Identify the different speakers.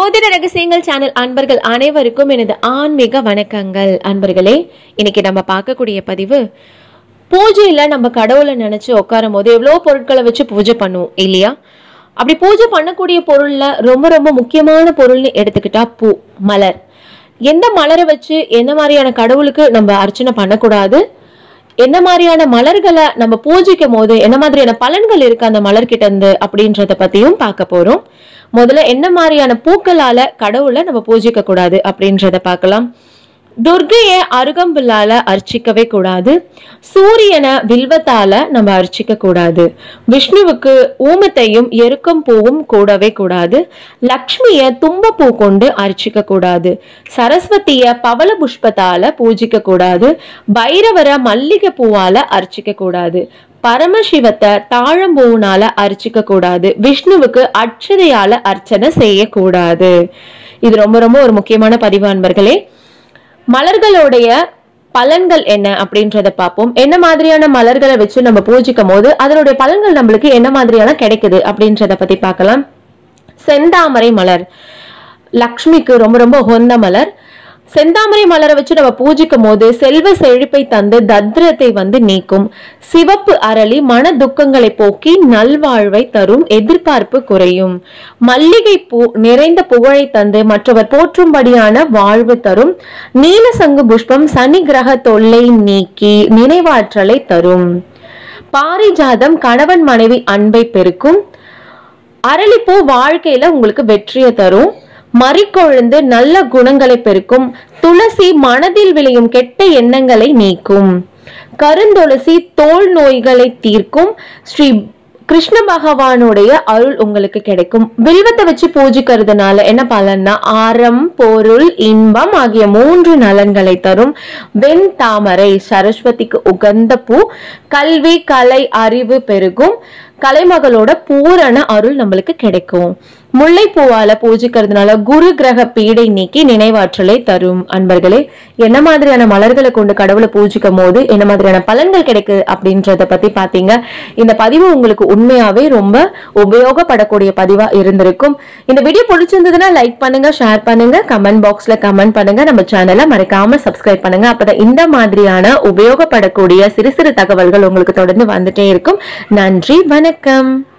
Speaker 1: ஜோதிட ரகசியங்கள் சேனல் அன்பர்கள் அனைவருக்கும் எனது ஆன்மீக வணக்கங்கள் அன்பர்களே இன்னைக்கு நம்ம பார்க்கக்கூடிய பதிவு பூஜையில நம்ம கடவுளை நினைச்சு உட்காரும் போது எவ்வளோ பொருட்களை வச்சு பூஜை பண்ணுவோம் இல்லையா அப்படி பூஜை பண்ணக்கூடிய பொருள்ல ரொம்ப ரொம்ப முக்கியமான பொருள்னு எடுத்துக்கிட்டா பூ மலர் எந்த மலரை வச்சு என்ன மாதிரியான கடவுளுக்கு நம்ம அர்ச்சனை பண்ணக்கூடாது என்ன மாதிரியான மலர்களை நம்ம பூஜிக்கும் போது என்ன மாதிரியான பலன்கள் இருக்கு அந்த மலர்கிட்ட இருந்து அப்படின்றத பத்தியும் பார்க்க போறோம் முதல்ல என்ன மாதிரியான பூக்களால கடவுளை நம்ம பூஜிக்க கூடாது அப்படின்றத பார்க்கலாம் துர்கையை அருகம்புல்லால அர்ச்சிக்கவே கூடாது சூரியனை வில்வத்தால நம்ம அர்ச்சிக்க கூடாது விஷ்ணுவுக்கு ஊமத்தையும் எருக்கம் பூவும் கூடவே கூடாது லக்ஷ்மிய தும்பப்பூ கொண்டு அர்ச்சிக்க கூடாது சரஸ்வதிய பவள புஷ்பத்தால பூஜிக்க கூடாது பைரவரை மல்லிகை பூவால அர்ச்சிக்க கூடாது பரமசிவத்தை தாழம்பூனால அர்ச்சிக்க கூடாது விஷ்ணுவுக்கு அட்சதையால அர்ச்சனை செய்யக்கூடாது இது ரொம்ப ரொம்ப ஒரு முக்கியமான பதிவு அன்பர்களே மலர்களுடைய பலன்கள் என்ன அப்படின்றத பார்ப்போம் என்ன மாதிரியான மலர்களை வச்சு நம்ம பூஜிக்கும் போது அதனுடைய பலன்கள் நம்மளுக்கு என்ன மாதிரியான கிடைக்குது அப்படின்றத பத்தி பார்க்கலாம் செந்தாமரை மலர் லக்ஷ்மிக்கு ரொம்ப ரொம்ப உகந்த மலர் செந்தாமரை மலரை வச்சு நம்ம பூஜிக்கும் போது செல்வ செழிப்பை தந்து தத்ரத்தை வந்து நீக்கும் சிவப்பு அரளி மன துக்கங்களை போக்கி நல்வாழ்வை தரும் எதிர்பார்ப்பு குறையும் மல்லிகை பூ நிறைந்த புகழை தந்து மற்றவர் போற்றும்படியான வாழ்வு தரும் நீலசங்கு புஷ்பம் சனி கிரக தொல்லை நீக்கி நினைவாற்றலை தரும் பாரிஜாதம் கணவன் மனைவி அன்பை பெருக்கும் அரளிப்பூ வாழ்க்கையில உங்களுக்கு வெற்றியை தரும் மறிக்கொழுந்து நல்ல குணங்களை பெருக்கும் துளசி மனதில் விளையும் கெட்ட எண்ணங்களை நீக்கும் கருந்துளசி தோல் நோய்களை தீர்க்கும் ஸ்ரீ கிருஷ்ண பகவானுடைய அருள் உங்களுக்கு கிடைக்கும் வில்வத்தை வச்சு பூஜிக்கிறதுனால என்ன பலன்னா ஆரம் பொருள் இன்பம் ஆகிய மூன்று நலன்களை தரும் வெண் தாமரை சரஸ்வதிக்கு உகந்த பூ கல்வி கலை அறிவு பெருகும் கலைமகளோட பூரண அருள் நம்மளுக்கு கிடைக்கும் முல்லைப்பூவால பூஜிக்கிறதுனால குரு கிரக பீடை நீக்கி நினைவாற்றலை தரும் அன்பர்களே என்ன மாதிரியான மலர்களை கொண்டு கடவுளை பூஜிக்கும் போது என்ன மாதிரியான பலன்கள் கிடைக்குது அப்படின்றத பத்தி பாத்தீங்க இந்த பதிவு உங்களுக்கு உண்மையாவே ரொம்ப உபயோகப்படக்கூடிய பதிவா இருந்திருக்கும் இந்த வீடியோ பிடிச்சிருந்ததுன்னா லைக் பண்ணுங்க ஷேர் பண்ணுங்க கமெண்ட் பாக்ஸ்ல கமெண்ட் பண்ணுங்க நம்ம சேனலை மறக்காம சப்ஸ்கிரைப் பண்ணுங்க அப்பதான் இந்த மாதிரியான உபயோகப்படக்கூடிய சிறு சிறு தகவல்கள் உங்களுக்கு தொடர்ந்து வந்துட்டே இருக்கும் நன்றி வணக்கம்